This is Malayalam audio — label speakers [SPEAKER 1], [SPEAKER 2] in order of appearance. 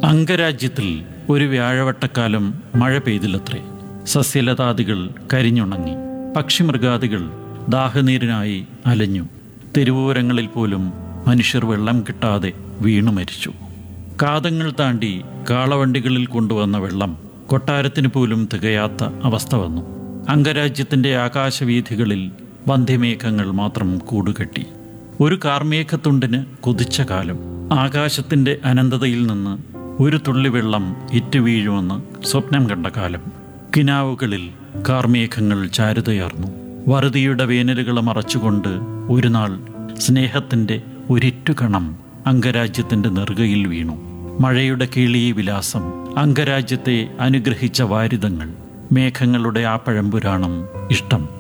[SPEAKER 1] അംഗരാജ്യത്തിൽ ഒരു വ്യാഴവട്ടക്കാലം മഴ പെയ്തില്ലത്രേ സസ്യലതാദികൾ കരിഞ്ഞുണങ്ങി പക്ഷിമൃഗാദികൾ ദാഹനീരിനായി അലഞ്ഞു തെരുവോരങ്ങളിൽ പോലും മനുഷ്യർ വെള്ളം കിട്ടാതെ വീണു മരിച്ചു കാതങ്ങൾ താണ്ടി കാളവണ്ടികളിൽ കൊണ്ടുവന്ന വെള്ളം കൊട്ടാരത്തിന് പോലും തികയാത്ത അവസ്ഥ വന്നു അംഗരാജ്യത്തിൻ്റെ ആകാശവീഥികളിൽ വന്ധ്യമേഘങ്ങൾ മാത്രം കൂടുകെട്ടി ഒരു കാർമേഘത്തുണ്ടിന് കുതിച്ച കാലം ആകാശത്തിൻ്റെ അനന്തതയിൽ നിന്ന് ഒരു തുള്ളി വെള്ളം ഇറ്റുവീഴുമെന്ന് സ്വപ്നം കണ്ട കാലം കിനാവുകളിൽ കാർമേഘങ്ങൾ ചാരുതയാർന്നു വറുതിയുടെ വേനലുകളെ മറച്ചുകൊണ്ട് ഒരു നാൾ സ്നേഹത്തിൻ്റെ ഒരിറ്റുകണം അംഗരാജ്യത്തിൻ്റെ നെറുകയിൽ വീണു മഴയുടെ കിളി വിലാസം അംഗരാജ്യത്തെ അനുഗ്രഹിച്ച വാരിതങ്ങൾ മേഘങ്ങളുടെ ആ പഴംപുരാണം ഇഷ്ടം